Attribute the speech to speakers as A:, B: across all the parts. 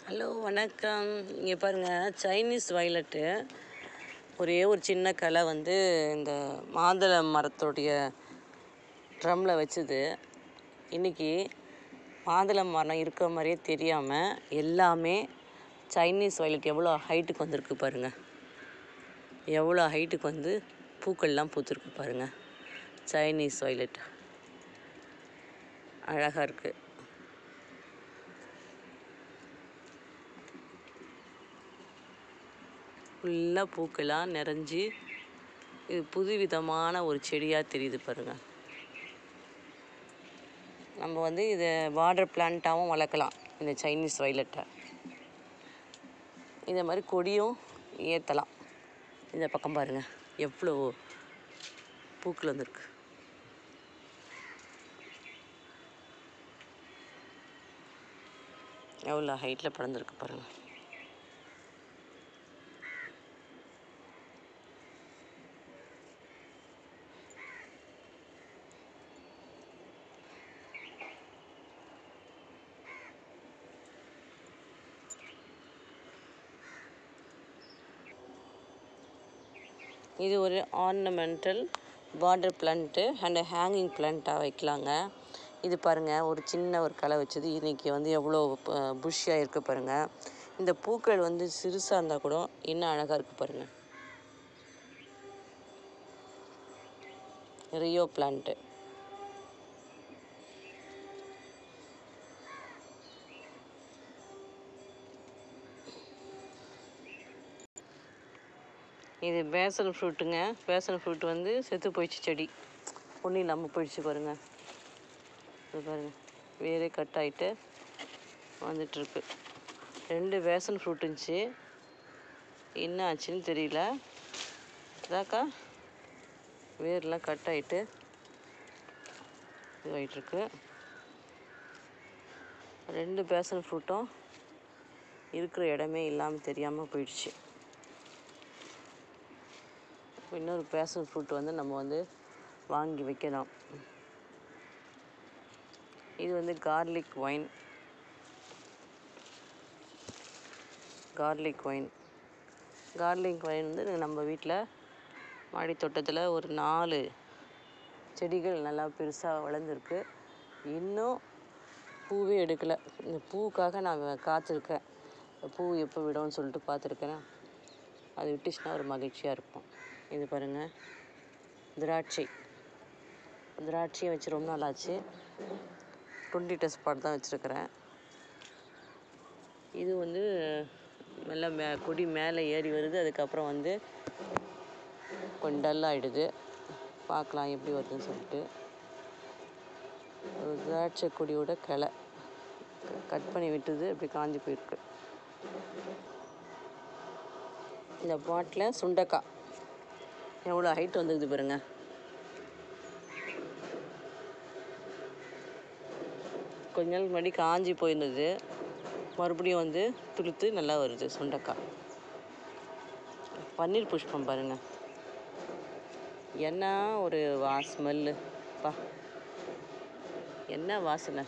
A: hello வணக்கம் இங்கே பாருங்கள் சைனீஸ் வயலட்டு ஒரே ஒரு சின்ன கிளை வந்து இந்த மாதுளை மரத்துடைய ட்ரம்மில் வச்சுது இன்றைக்கி மாதுளை மரம் இருக்கிற மாதிரியே தெரியாமல் எல்லாமே சைனீஸ் வயலட் எவ்வளோ ஹைட்டுக்கு வந்திருக்கு பாருங்கள் எவ்வளோ ஹைட்டுக்கு வந்து பூக்கள்லாம் பூத்துருக்கு பாருங்கள் சைனீஸ் வயலட் அழகாக இருக்குது ஃபுல்லாக பூக்களாக நிறைஞ்சி இது புதுவிதமான ஒரு செடியாக தெரியுது பாருங்கள் நம்ம வந்து இதை வாட்டர் பிளான்ட்டாகவும் வளர்க்கலாம் இந்த சைனீஸ் வயலட்டை இந்த மாதிரி கொடியும் ஏற்றலாம் இந்த பக்கம் பாருங்கள் எவ்வளோ பூக்கள் வந்திருக்கு எவ்வளோ ஹைட்டில் படர்ந்துருக்கு பாருங்கள் இது ஒரு ornamental border plant and hanging பிளான்ட்டாக வைக்கலாங்க இது பாருங்கள் ஒரு சின்ன ஒரு களை வச்சது இன்றைக்கி வந்து எவ்வளோ புஷ்ஷாக இருக்குது பாருங்கள் இந்த பூக்கள் வந்து சிறுசாக இருந்தால் கூட இன்னும் அழகாக இருக்குது பாருங்கள் ரியோ பிளான்ட்டு இது பேசன் ஃப்ரூட்டுங்க பேசன் ஃப்ரூட் வந்து செத்து போயிடுச்சு செடி ஒன்றும் இல்லாமல் போயிடுச்சு பாருங்கள் இது பாருங்கள் வேரே கட் ஆகிட்டு வந்துட்டுருக்கு ரெண்டு பேசன் ஃப்ரூட் இருந்துச்சு என்ன ஆச்சுன்னு தெரியல இதாக்கா வேர்லாம் கட் ஆகிட்டு இதுவாகிட்டுருக்கு ரெண்டு பேசன் ஃப்ரூட்டும் இருக்கிற இடமே இல்லாமல் தெரியாமல் போயிடுச்சு இன்னொரு பேஷன் ஃப்ரூட் வந்து நம்ம வந்து வாங்கி வைக்கலாம் இது வந்து garlic wine garlic wine garlic wine வந்து நம்ம வீட்டில் மாடி தோட்டத்தில் ஒரு நாலு செடிகள் நல்லா பெருசாக வளர்ந்துருக்கு இன்னும் பூவே எடுக்கலை இந்த பூவுக்காக நான் காத்திருக்கேன் பூ எப்போ விடும்னு சொல்லிட்டு பார்த்துருக்கேன் அது விட்டுச்சுன்னா ஒரு மகிழ்ச்சியாக இருக்கும் இது பாருங்கள் திராட்சை திராட்சையை வச்சு ரொம்ப நாள் ஆச்சு டுவெண்ட்டி டெஸ்ட் பாட் தான் வச்சுருக்கிறேன் இது வந்து நல்லா மே கொடி மேலே ஏறி வருது அதுக்கப்புறம் வந்து கொஞ்சம் டல்லாகிடுது பார்க்கலாம் எப்படி வருதுன்னு சொல்லிட்டு ஒரு திராட்சை கொடியோட கிளை கட் பண்ணி விட்டுது அப்படி காஞ்சி போயிருக்கு இந்த பாட்டில் சுண்டக்காய் எவ்வளோ ஹைட் வந்துருக்குது பாருங்க கொஞ்ச நாள் முன்னாடி காஞ்சி போயிருந்தது மறுபடியும் வந்து துளுத்து நல்லா வருது சுண்டக்காய் பன்னீர் புஷ்பம் பாருங்க என்ன ஒரு வா ஸ்மெல்லு பா என்ன வாசனை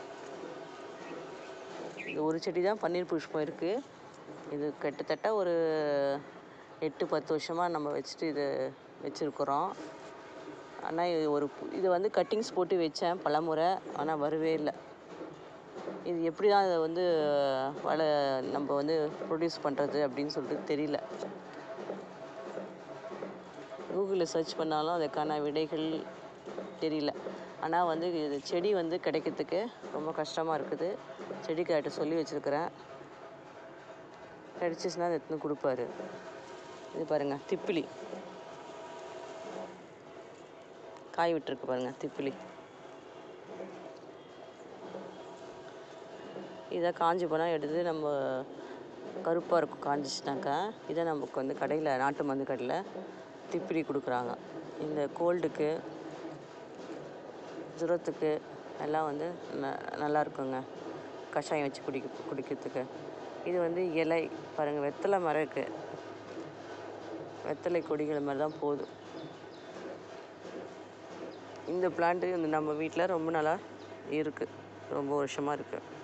A: இது ஒரு செடி தான் பன்னீர் புஷ்பம் இருக்குது இது கிட்டத்தட்ட ஒரு எட்டு பத்து வருஷமாக நம்ம வச்சுட்டு இது வச்சுருக்குறோம் ஆனால் இது ஒரு இது வந்து கட்டிங்ஸ் போட்டு வச்சேன் பலமுறை ஆனால் வரவே இல்லை இது எப்படி தான் அதை வந்து வள நம்ம வந்து ப்ரொடியூஸ் பண்ணுறது அப்படின்னு சொல்லிட்டு தெரியல கூகுளில் சர்ச் பண்ணாலும் அதுக்கான விடைகள் தெரியல ஆனால் வந்து இது செடி வந்து கிடைக்கிறதுக்கு ரொம்ப கஷ்டமாக இருக்குது செடிக்கார்ட்ட சொல்லி வச்சுருக்கிறேன் கிடச்சிச்சின்னா அதை எடுத்துன்னு கொடுப்பாரு இது பாருங்கள் திப்பிலி காய் விட்டுருக்கு பாருங்கள் திப்பிலி இதை காஞ்சி போனால் எடுத்து நம்ம கருப்பாக இருக்கும் காஞ்சிச்சுனாக்கா இதை நமக்கு வந்து கடையில் நாட்டு மருந்து கடையில் திப்பிலி கொடுக்குறாங்க இந்த கோல்டுக்கு ஜுரத்துக்கு எல்லாம் வந்து ந நல்லா இருக்குங்க கஷாயம் வச்சு குடிக்க குடிக்கிறதுக்கு இது வந்து இலை பாருங்கள் வெத்தலை மரம் இருக்குது வெத்தலை கொடிகள் மாதிரி தான் போகுது இந்த பிளான்ட்டு இந்த நம்ம வீட்டில் ரொம்ப நாளாக இருக்குது ரொம்ப வருஷமாக இருக்குது